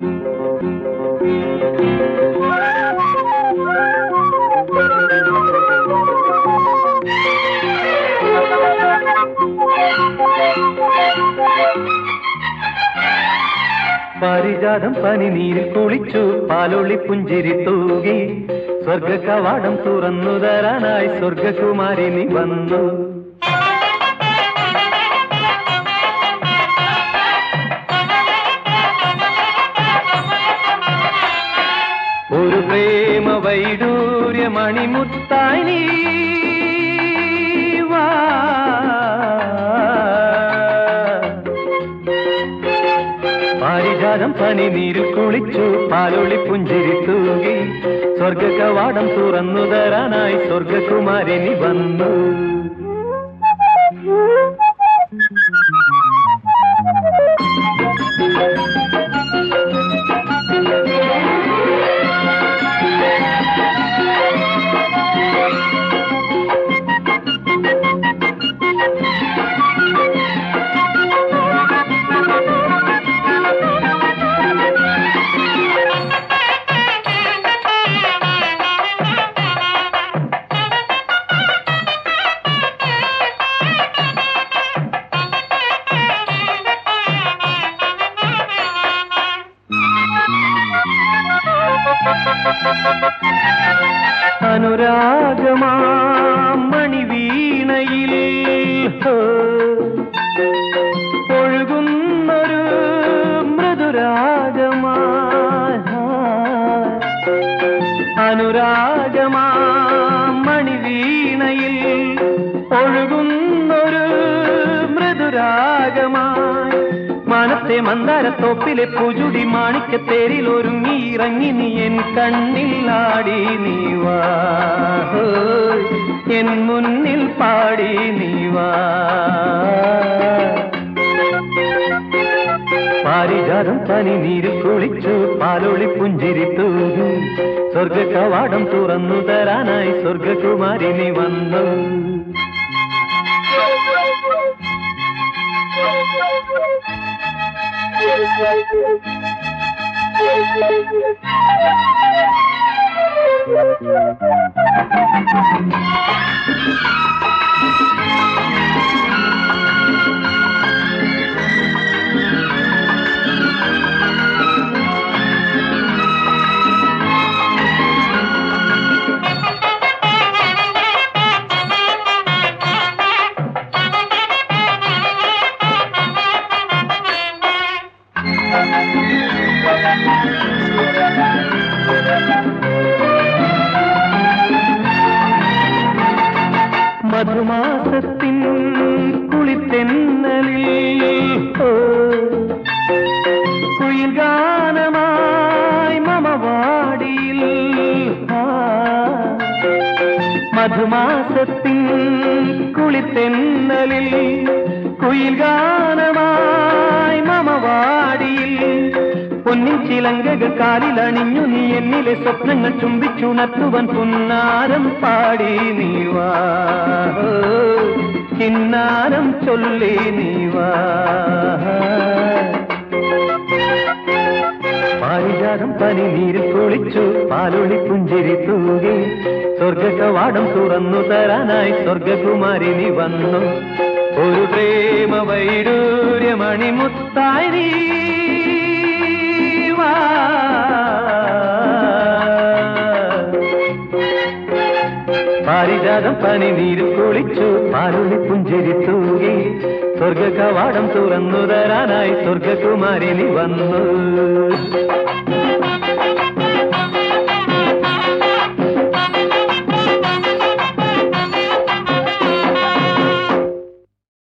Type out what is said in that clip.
പാരിജാതം പനിനീരിൽ കുളിച്ചു പാലൊളി പുഞ്ചിരി തൂകി സ്വർഗ കവാടം തുറന്നു തരാനായി സ്വർഗകുമാരിനി വന്നു ഒരു പ്രേമ വൈഡൂര്യ മണിമുത്തായി നീ വാ പാരിജാതം പനിനീരിൽ കുളിച്ചു പാലൊളി പുഞ്ചിരി തൂകി സ്വർഗ കവാടം തുറന്നു തരാനായി സ്വർഗകുമാരിനി വന്നു അനുരാഗമാം മണിവീണയിൽ ഹോ, ഒഴുകുന്നൊരു മൃദുരാഗമായി അനുരാഗമാം മണിവീണയിൽ ഒഴുകുന്നൊരു മൃദുരാഗമായി മാനത്തെ മന്ദാരത്തോപ്പിലെ പൂജുടി മാണിക്കത്തേരിൽ ഒരുങ്ങി ഇറങ്ങി നീ എൻ കണ്ണിൽ ആടി നീ വാ ഹോയ്, എൻ മുന്നിൽ പാടി നീ വാ പാരിജാതം പനി നീരിൽ കുളിച്ചു പാലൊളി പുഞ്ചിരി തൂകി സ്വർഗ കവാടം തുറന്നു തരാനായി സ്വർഗകുമാരിനി വന്നു മധുമാസത്തിൻ കുളിത്തെന്നലിൽ ഓ, കുയിൽ ഗാനമായി മമവാടിയിൽ ആ, മധുമാസത്തിൻ കുളിത്തെന്നലിൽ കുയിൽ ഗാനമായി മമവാടിയിൽ പൊന്നിൻ ചിലങ്കകൾ കാലിലണിഞ്ഞു നീ എന്നിലെ സ്വപ്നങ്ങൾ ചുംബിച്ചുണർത്തുവൻ പുന്നാരം പാടി നീ വാ കിന്നാരം ചൊല്ലി നീ വാ പാരിജാതം പനി നീരിൽ കുളിച്ചു പാലൊളി പുഞ്ചിരി തൂകി സ്വർഗ കവാടം തുറന്നു തരാനായി സ്വർഗകുമാരിനി വന്നു ഒരു പ്രേമ വൈഡൂര്യ മണിമുത്തായി നീ വാ. പാരിജാതം പനി നീരിൽ കുളിച്ചു പാലൊളി പുഞ്ചിരി തൂകി സ്വർഗ കവാടം തുറന്നു തരാനായി സ്വർഗകുമാരിനി വന്നു